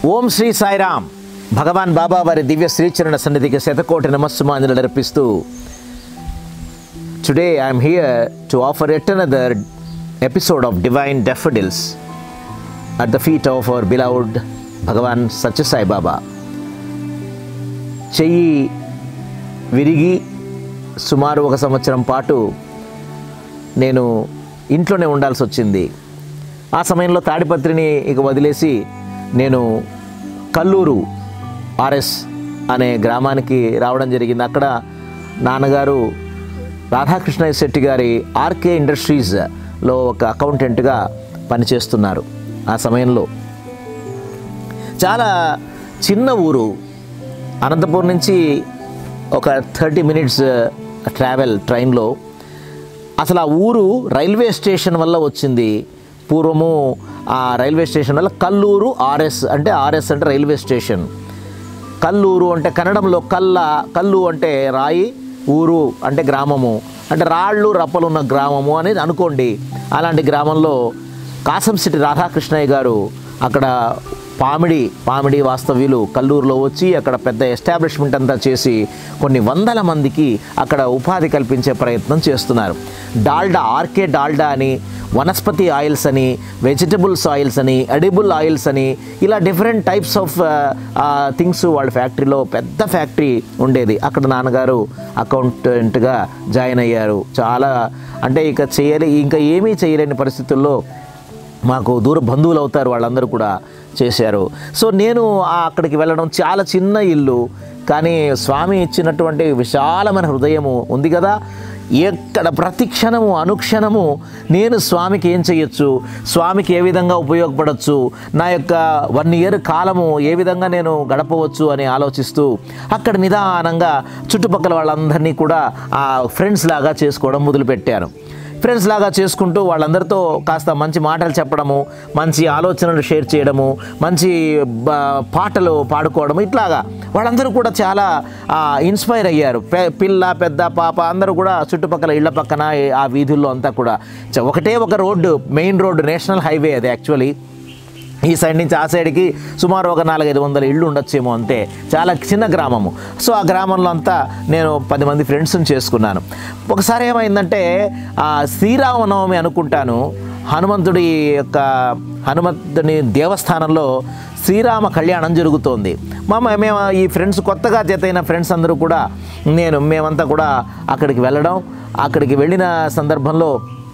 ఓం శ్రీ సాయిరామ్ భగవాన్ బాబా వారి దివ్య శ్రీచరణ సన్నిధికి శతకోటి నమస్సుమాంజలు అర్పిస్తూ today I'm here to offer at another episode of divine daffodils at the feet of our beloved Bhagavan Sathya Sai Baba చెయ్యి విరిగి సుమారు ఒక సంవత్సరం పాటు నేను ఇంట్లోనే ఉండాల్సి వచ్చింది ఆ సమయంలో తాడిపత్రిని ఇక వదిలేసి నేను కల్లూరు ఆర్ఎస్ అనే గ్రామానికి రావడం జరిగింది అక్కడ నాన్నగారు రాధాకృష్ణ శెట్టి గారి ఆర్కే ఇండస్ట్రీస్లో ఒక అకౌంటెంట్గా పనిచేస్తున్నారు ఆ సమయంలో చాలా చిన్న ఊరు అనంతపురం నుంచి ఒక థర్టీ మినిట్స్ ట్రావెల్ ట్రైన్లో అసలు ఆ ఊరు రైల్వే స్టేషన్ వల్ల వచ్చింది పూర్వము ఆ రైల్వే స్టేషన్ వల్ల కల్లూరు ఆర్ఎస్ అంటే ఆర్ఎస్ అంటే రైల్వే స్టేషన్ కల్లూరు అంటే కన్నడంలో కల్ల కల్లు అంటే రాయి ఊరు అంటే గ్రామము అంటే రాళ్ళు రప్పలు ఉన్న గ్రామము అనేది అనుకోండి అలాంటి గ్రామంలో కాసంశెట్టి రాధాకృష్ణయ్య గారు అక్కడ పామిడి పామిడి వాస్తవ్యులు కల్లూరులో వచ్చి అక్కడ పెద్ద ఎస్టాబ్లిష్మెంట్ అంతా చేసి కొన్ని వందల మందికి అక్కడ ఉపాధి కల్పించే ప్రయత్నం చేస్తున్నారు డాల్డా ఆర్కే డాల్డా అని వనస్పతి ఆయిల్స్ అని వెజిటబుల్స్ ఆయిల్స్ అని ఎడిబుల్ ఆయిల్స్ అని ఇలా డిఫరెంట్ టైప్స్ ఆఫ్ థింగ్స్ వాళ్ళ ఫ్యాక్టరీలో పెద్ద ఫ్యాక్టరీ ఉండేది అక్కడ నాన్నగారు అకౌంటెంట్గా జాయిన్ అయ్యారు చాలా అంటే ఇక చేయలే ఇంకా ఏమీ చేయలేని పరిస్థితుల్లో మాకు దూర బంధువులు అవుతారు వాళ్ళందరూ కూడా చేశారు సో నేను ఆ అక్కడికి వెళ్ళడం చాలా చిన్న ఇల్లు కానీ స్వామి ఇచ్చినటువంటి విశాలమైన హృదయము ఉంది కదా ఎక్కడ ప్రతి క్షణము అనుక్షణము నేను స్వామికి ఏం చేయొచ్చు స్వామికి ఏ విధంగా ఉపయోగపడవచ్చు నా యొక్క వన్ ఇయర్ కాలము ఏ విధంగా నేను గడపవచ్చు అని ఆలోచిస్తూ అక్కడ నిదానంగా చుట్టుపక్కల వాళ్ళందరినీ కూడా ఆ ఫ్రెండ్స్ లాగా చేసుకోవడం మొదలుపెట్టాను ఫ్రెండ్స్ లాగా చేసుకుంటూ వాళ్ళందరితో కాస్త మంచి మాటలు చెప్పడము మంచి ఆలోచనలు షేర్ చేయడము మంచి బ- పాటలు పాడుకోవడము ఇట్లాగా వాళ్ళందరూ కూడా చాలా ఇన్స్పైర్ అయ్యారు పె- పిల్ల పెద్ద పాప అందరూ కూడా చుట్టుపక్కల ఇళ్ల పక్కన ఆ వీధుల్లో అంతా కూడా చ- ఒకటే ఒక road main road national highway అది యాక్చువల్లీ ఈ సైడ్ నుంచి ఆ సైడ్కి సుమారు ఒక నాలుగైదు వందల ఇళ్ళు ఉండొచ్చేమో అంతే చాలా చిన్న గ్రామము సో ఆ గ్రామంలో అంతా నేను పది మంది ఫ్రెండ్స్ని చేసుకున్నాను ఒకసారి ఏమైందంటే ఆ శ్రీరామనవమి అనుకుంటాను హనుమంతుడి యొక్క హనుమంతుని దేవస్థానంలో శ్రీరామ కళ్యాణం జరుగుతోంది మా మ- మేము ఈ ఫ్రెండ్స్ కొత్తగా జతైన ఫ్రెండ్స్ అందరూ కూడా నేను మేమంతా కూడా అక్కడికి వెళ్ళడం అక్కడికి వెళ్ళిన సందర్భంలో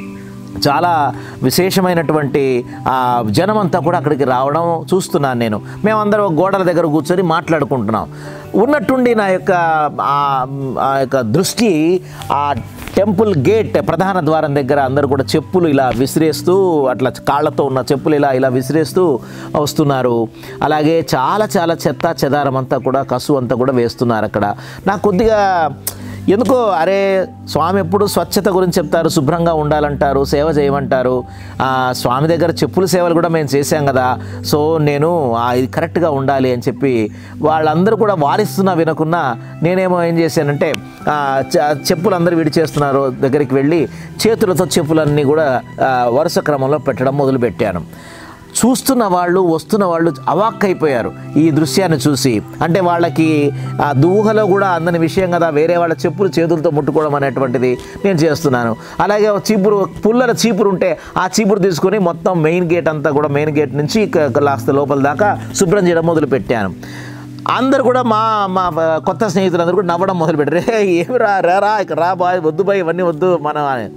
చాలా విశేషమైనటువంటి ఆ జనమంతా కూడా అక్కడికి రావడం చూస్తున్నాను నేను మేమందరం ఒక గోడల దగ్గర కూర్చొని మాట్లాడుకుంటున్నాం ఉన్నట్టుండి నా యొక్క ఆ- ఆ యొక్క దృష్టి ఆ టెంపుల్ గేట్ ప్రధాన ద్వారం దగ్గర అందరూ కూడా చెప్పులు ఇలా విసిరేస్తూ అట్లా కాళ్ళతో ఉన్న చెప్పులు ఇలా ఇలా విసిరేస్తూ వస్తున్నారు అలాగే చాలా చాలా చెత్త చెదారం అంతా కూడా కసు అంతా కూడా వేస్తున్నారు అక్కడ నాకు కొద్దిగా ఎందుకో అరే స్వామి ఎప్పుడు స్వచ్ఛత గురించి చెప్తారు శుభ్రంగా ఉండాలంటారు సేవ చేయమంటారు ఆ, స్వామి దగ్గర చెప్పుల సేవలు కూడా మేము చేశాం కదా సో నేను ఆ, ఇది కరెక్ట్గా ఉండాలి అని చెప్పి వాళ్ళందరూ కూడా వారిస్తున్నా వినకున్నా నేనేమో ఏం చేశానంటే ఆ, చ- చెప్పులు అందరూ విడిచేస్తున్నారు దగ్గరికి వెళ్ళి చేతులతో చెప్పులన్నీ కూడా ఆ, వరుస క్రమంలో పెట్టడం మొదలుపెట్టాను చూస్తున్న వాళ్ళు వస్తున్న వాళ్ళు అవాక్కైపోయారు ఈ దృశ్యాన్ని చూసి అంటే వాళ్ళకి ఆ దూహలో కూడా అందని విషయం కదా వేరే వాళ్ళ చెప్పులు చేతులతో ముట్టుకోవడం అనేటువంటిది నేను చేస్తున్నాను అలాగే ఒక చీపురు పుల్లల చీపురు ఉంటే ఆ చీపురు తీసుకొని మొత్తం మెయిన్ గేట్ అంతా కూడా మెయిన్ గేట్ నుంచి లాస్ట్ లోపల దాకా శుభ్రం చేయడం మొదలు పెట్టాను అందరు కూడా మా మా కొత్త స్నేహితులందరూ కూడా నవ్వడం మొదలు పెట్టారు "రే, ఏమి రా రా రా ఇక రా బాయ్ వద్దు బాయ్ ఇవన్నీ వద్దు మనం అని."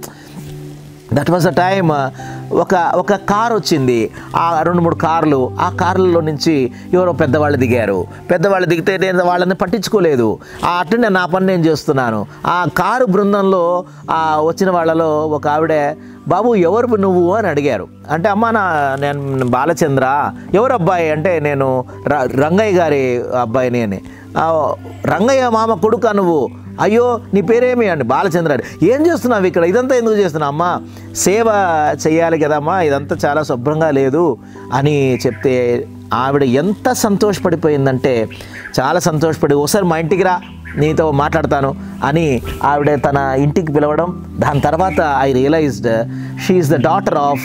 దట్ వాజ్ ద టైమ్ ఒక ఒక కార్ వచ్చింది ఆ రెండు మూడు కార్లు ఆ కార్లలో నుంచి ఎవరో పెద్దవాళ్ళు దిగారు పెద్దవాళ్ళు దిగితే నేను వాళ్ళని పట్టించుకోలేదు ఆ అటు నేను నా పని నేను చేస్తున్నాను ఆ కారు బృందంలో ఆ వచ్చిన వాళ్ళలో ఒక ఆవిడ బాబు ఎవరు నువ్వు అని అడిగారు అంటే అమ్మా నా నేను బాలచంద్ర ఎవరు అబ్బాయి అంటే నేను ర- రంగయ్య గారి అబ్బాయిని అని "ఆ, రంగయ్య మామ కొడుకా నువ్వు అయ్యో నీ పేరేమి అండి బాలచంద్ర అని. ఏం చేస్తున్నావు ఇక్కడ ఇదంతా ఎందుకు చేస్తున్నావు అమ్మా సేవ చేయాలి కదమ్మా ఇదంతా చాలా శుభ్రంగా లేదు అని చెప్తే ఆవిడ ఎంత సంతోషపడిపోయిందంటే చాలా సంతోషపడి ఒకసారి మా ఇంటికి రా నీతో మాట్లాడతాను అని ఆవిడ తన ఇంటికి పిలవడం దాని తర్వాత I realized she's the daughter of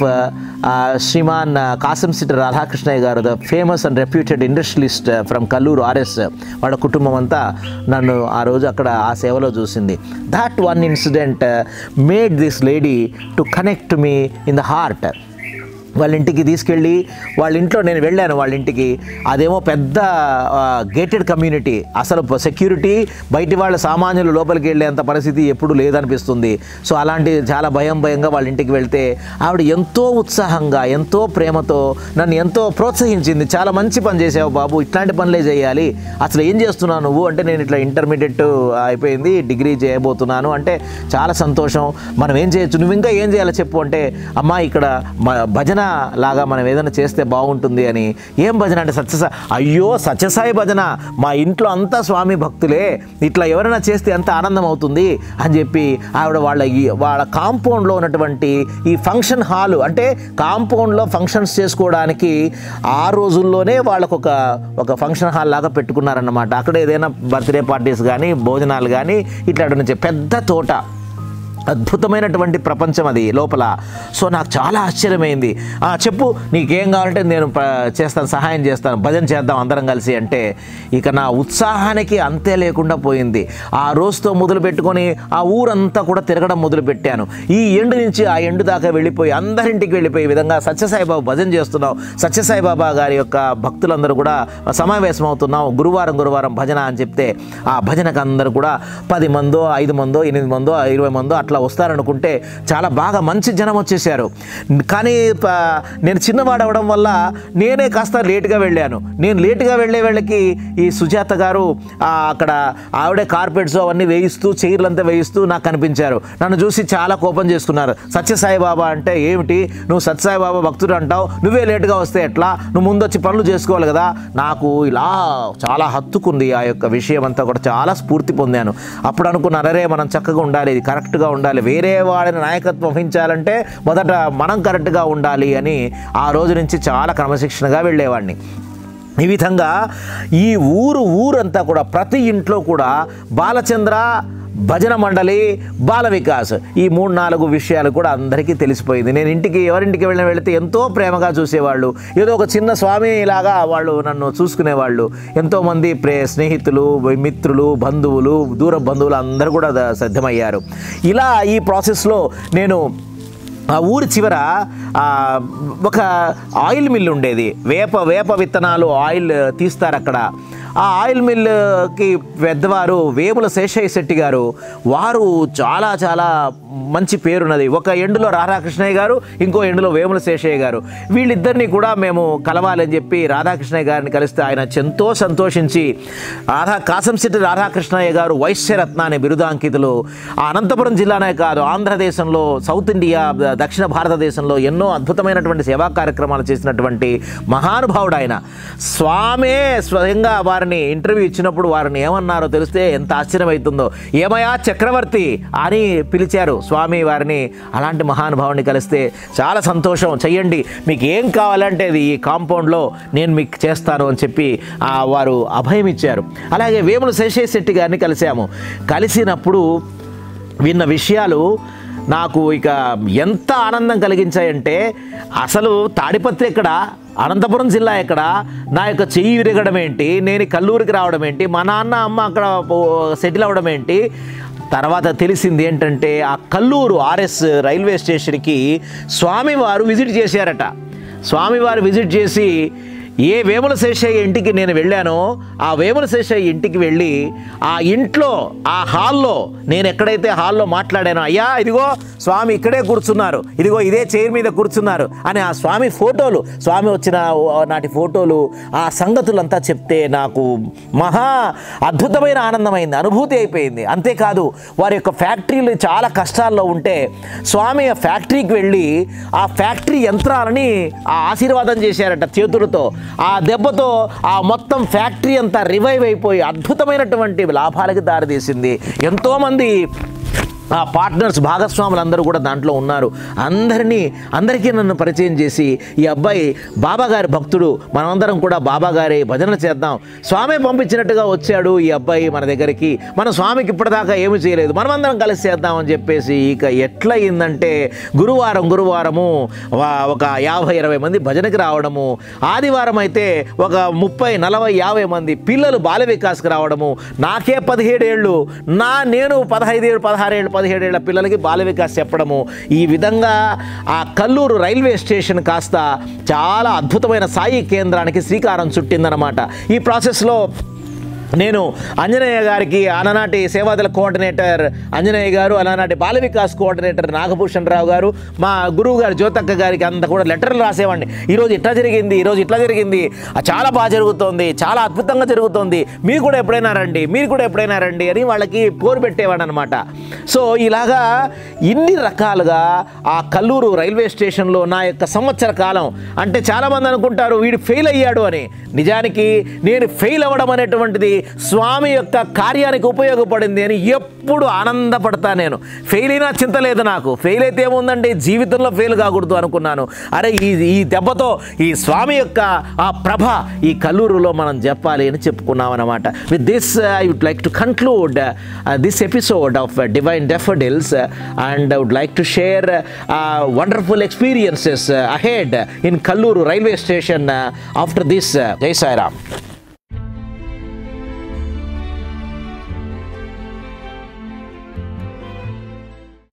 Shriman Kasam CT Radhakrishnaiah garu the famous and reputed industrialist from Kalluru RS వాళ్ళ కుటుంబం అంతా నన్ను ఆ రోజు అక్కడ ఆ సేవలో చూసింది that one incident made this lady to connect me in the heart వాళ్ళ ఇంటికి తీసుకెళ్ళి వాళ్ళ ఇంట్లో నేను వెళ్ళాను వాళ్ళ ఇంటికి అదేమో పెద్ద గేటెడ్ కమ్యూనిటీ అసలు సెక్యూరిటీ బయటి వాళ్ళ సామాన్యులు లోపలికి వెళ్ళేంత పరిస్థితి ఎప్పుడు లేదనిపిస్తుంది సో అలాంటి చాలా భయం భయంగా వాళ్ళ ఇంటికి వెళ్తే ఆవిడ ఎంతో ఉత్సాహంగా ఎంతో ప్రేమతో నన్ను ఎంతో ప్రోత్సహించింది చాలా మంచి పని చేసావు బాబు ఇట్లాంటి పనులే చేయాలి అసలు ఏం చేస్తున్నావు నువ్వు అంటే నేను ఇట్లా ఇంటర్మీడియట్ అయిపోయింది డిగ్రీ చేయబోతున్నాను అంటే చాలా సంతోషం మనం ఏం చేయొచ్చు నువ్వు ఇంకా ఏం చేయాలో చెప్పు అంటే అమ్మా ఇక్కడ మ- భజన లాగా మనం ఏదైనా చేస్తే బాగుంటుంది అని ఏం భజన అంటే సత్యసాయి అయ్యో సత్యసాయి భజన మా ఇంట్లో అంతా స్వామి భక్తులే ఇట్లా ఎవరైనా చేస్తే ఎంత ఆనందం అవుతుంది అని చెప్పి ఆవిడ వాళ్ళ ఈ వాళ్ళ కాంపౌండ్లో ఉన్నటువంటి ఈ ఫంక్షన్ హాలు అంటే కాంపౌండ్లో ఫంక్షన్స్ చేసుకోవడానికి ఆ రోజుల్లోనే వాళ్ళకు ఒక ఒక ఫంక్షన్ హాల్ లాగా పెట్టుకున్నారన్నమాట అక్కడ ఏదైనా బర్త్డే పార్టీస్ కానీ భోజనాలు కానీ ఇట్లాంటి నుంచి పెద్ద తోట అద్భుతమైనటువంటి ప్రపంచం అది లోపల సో నాకు చాలా ఆశ్చర్యమైంది "ఆ, చెప్పు నీకేం కావాలంటే నేను ప- చేస్తాను సహాయం చేస్తాను భజన చేద్దాం అందరం కలిసి అంటే ఇక నా ఉత్సాహానికి అంతే లేకుండా పోయింది ఆ రోజుతో మొదలు పెట్టుకొని ఆ ఊరంతా కూడా తిరగడం మొదలు పెట్టాను ఈ ఎండు నుంచి ఆ ఎండు దాకా వెళ్ళిపోయి అందరింటికి వెళ్ళిపోయే విధంగా సత్యసాయిబాబా భజన చేస్తున్నాం సత్యసాయిబాబా గారి యొక్క భక్తులందరూ కూడా సమావేశం అవుతున్నాం గురువారం గురువారం భజన అని చెప్తే ఆ భజనకు అందరూ కూడా పది మందో ఐదు మందో ఎనిమిది మందో ఇరవై మందో అట్లా వస్తారనుకుంటే చాలా బాగా మంచి జనం వచ్చేసారు కానీ ప- నేను చిన్నవాడు అవడం వల్ల నేనే కాస్త లేటుగా వెళ్ళాను నేను లేటుగా వెళ్ళే వాళ్ళకి ఈ సుజాత గారు ఆ, అక్కడ ఆవిడే కార్పెట్స్ అవన్నీ వేయిస్తూ చైర్లంతా వేయిస్తూ నాకు కనిపించారు నన్ను చూసి చాలా కోపం చేసుకున్నారు సత్యసాయి బాబా అంటే ఏమిటి నువ్వు సత్యసాయి బాబా భక్తుడు అంటావు నువ్వే లేటుగా వస్తే ఎట్లా నువ్వు ముందు వచ్చి పనులు చేసుకోవాలి కదా నాకు ఇలా చాలా హత్తుకుంది ఆ యొక్క విషయం అంతా కూడా చాలా స్ఫూర్తి పొందాను అప్పుడు అనుకున్నాను అరే మనం చక్కగా ఉండాలి ఇది కరెక్ట్గా ఉండాలి వేరే వాడిని నాయకత్వం వహించాలంటే మొదట మనం కరెక్ట్గా ఉండాలి అని ఆ రోజు నుంచి చాలా క్రమశిక్షణగా వెళ్ళేవాడిని ఈ విధంగా ఈ ఊరు ఊరంతా కూడా ప్రతి ఇంట్లో కూడా బాలచంద్ర భజన మండలి బాల వికాస్ ఈ మూడు నాలుగు విషయాలు కూడా అందరికీ తెలిసిపోయింది నేను ఇంటికి ఎవరింటికి వెళ్ళిన వెళితే ఎంతో ప్రేమగా చూసేవాళ్ళు ఏదో ఒక చిన్న స్వామి లాగా వాళ్ళు నన్ను చూసుకునేవాళ్ళు ఎంతోమంది ప్రే స్నేహితులు మిత్రులు బంధువులు దూర బంధువులు అందరూ కూడా ద- సిద్ధమయ్యారు ఇలా ఈ ప్రాసెస్లో నేను ఆ ఊరి చివర ఆ, ఒక ఆయిల్ మిల్ ఉండేది వేప వేప విత్తనాలు ఆయిల్ తీస్తారు అక్కడ ఆ ఆయిల్ మిల్కి పెద్దవారు వేముల శేషయ్య శెట్టి గారు వారు చాలా చాలా మంచి పేరున్నది ఒక ఎండులో రాధాకృష్ణయ్య గారు ఇంకో ఎండులో వేముల శేషయ్య గారు వీళ్ళిద్దరిని కూడా మేము కలవాలని చెప్పి రాధాకృష్ణయ్య గారిని కలిస్తే ఆయన ఎంతో సంతోషించి రాధా కాసంశెట్టి రాధాకృష్ణయ్య గారు వైశ్యరత్న అనే బిరుదాంకితులు ఆ అనంతపురం జిల్లానే కాదు ఆంధ్రదేశంలో సౌత్ ఇండియా దక్షిణ భారతదేశంలో ఎన్నో అద్భుతమైనటువంటి సేవా కార్యక్రమాలు చేసినటువంటి మహానుభావుడు ఆయన స్వామే స్వయంగా వారిని ఇంటర్వ్యూ ఇచ్చినప్పుడు వారిని ఏమన్నారో తెలిస్తే ఎంత ఆశ్చర్యమవుతుందో ఏమయా చక్రవర్తి అని పిలిచారు స్వామి వారిని అలాంటి మహానుభావుని కలిస్తే చాలా సంతోషం చెయ్యండి మీకు ఏం కావాలంటే అది ఈ కాంపౌండ్లో నేను మీకు చేస్తాను అని చెప్పి ఆ వారు అభయం ఇచ్చారు అలాగే వేముల శేషయ్య శెట్టి గారిని కలిసాము కలిసినప్పుడు విన్న విషయాలు నాకు ఇక ఎంత ఆనందం కలిగించాయంటే అసలు తాడిపత్రి ఎక్కడ అనంతపురం జిల్లా ఎక్కడ నా యొక్క చెయ్యి విరగడం ఏంటి నేను ఈ కల్లూరికి రావడం ఏంటి మా నాన్న అమ్మ అక్కడ సెటిల్ అవ్వడం ఏంటి తర్వాత తెలిసింది ఏంటంటే ఆ కల్లూరు ఆర్ఎస్ రైల్వే స్టేషన్కి స్వామివారు విజిట్ చేశారట స్వామివారు విజిట్ చేసి ఏ వేముల శేషయ్య ఇంటికి నేను వెళ్ళానో ఆ వేముల శేషయ్య ఇంటికి వెళ్ళి ఆ ఇంట్లో ఆ హాల్లో నేను ఎక్కడైతే హాల్లో మాట్లాడానో అయ్యా ఇదిగో స్వామి ఇక్కడే కూర్చున్నారు ఇదిగో ఇదే చైర్ మీద కూర్చున్నారు అని ఆ స్వామి ఫోటోలు స్వామి వచ్చిన నాటి ఫోటోలు ఆ సంగతులంతా చెప్తే నాకు మహా అద్భుతమైన ఆనందమైంది అనుభూతి అయిపోయింది అంతేకాదు వారి యొక్క ఫ్యాక్టరీలు చాలా కష్టాల్లో ఉంటే స్వామి ఆ ఫ్యాక్టరీకి వెళ్ళి ఆ ఫ్యాక్టరీ యంత్రాలని ఆ ఆశీర్వాదం చేశారట చేతులతో ఆ దెబ్బతో ఆ మొత్తం ఫ్యాక్టరీ అంతా రివైవ్ అయిపోయి అద్భుతమైనటువంటి లాభాలకి దారితీసింది ఎంతోమంది ఆ పార్ట్నర్స్ భాగస్వాములు అందరూ కూడా దాంట్లో ఉన్నారు అందరినీ అందరికీ నన్ను పరిచయం చేసి ఈ అబ్బాయి బాబా గారి భక్తుడు మనమందరం కూడా బాబా గారి భజన చేద్దాం స్వామి పంపించినట్టుగా వచ్చాడు ఈ అబ్బాయి మన దగ్గరికి మన స్వామికి ఇప్పటిదాకా ఏమి చేయలేదు మనమందరం కలిసి చేద్దామని చెప్పేసి ఇక ఎట్లయిందంటే గురువారం గురువారము వా- ఒక యాభై ఇరవై మంది భజనకి రావడము ఆదివారం అయితే ఒక ముప్పై నలభై యాభై మంది పిల్లలు బాల వికాస్కి రావడము నాకే పదిహేడేళ్ళు నా నేను పదహైదేళ్ళు పదహారేళ్ళు పదిహేడేళ్ల పిల్లలకి బాల వికాస్ చెప్పడము ఈ విధంగా ఆ కల్లూరు రైల్వే స్టేషన్ కాస్త చాలా అద్భుతమైన సాయి కేంద్రానికి శ్రీకారం చుట్టిందనమాట ఈ ప్రాసెస్లో నేను అంజనేయ గారికి ఆనాటి సేవాదళ కోఆర్డినేటర్ అంజనేయ గారు అలానాటి బాల వికాస్ కోఆర్డినేటర్ నాగభూషణ్ రావు గారు మా గురువు గారు జ్యోతక్క గారికి అంత కూడా లెటర్లు రాసేవాడిని ఈరోజు ఇట్లా జరిగింది ఈరోజు ఇట్లా జరిగింది ఆ, చాలా బాగా జరుగుతోంది చాలా అద్భుతంగా జరుగుతోంది మీరు కూడా ఎప్పుడైనా రండి మీరు కూడా ఎప్పుడైనా రండి అని వాళ్ళకి పోరు పెట్టేవాడు అనమాట సో ఇలాగా ఇన్ని రకాలుగా ఆ కల్లూరు రైల్వే స్టేషన్లో నా యొక్క సంవత్సర కాలం అంటే చాలామంది అనుకుంటారు వీడు ఫెయిల్ అయ్యాడు అని నిజానికి నేను ఫెయిల్ అవ్వడం అనేటువంటిది స్వామి యొక్క కార్యానికి ఉపయోగపడింది అని ఎప్పుడు ఆనందపడతా నేను ఫెయిల్ అయినా చింత లేదు నాకు ఫెయిల్ అయితే ఏముందండి జీవితంలో ఫెయిల్ కాకూడదు అనుకున్నాను అరే ఈ ఈ దెబ్బతో ఈ స్వామి యొక్క ఆ ప్రభ ఈ కల్లూరులో మనం చెప్పాలి అని చెప్పుకున్నాం అనమాట with this I would like to conclude this episode of divine daffodils and I would like to share wonderful experiences ahead in Kalluru railway station after this Jai Sairam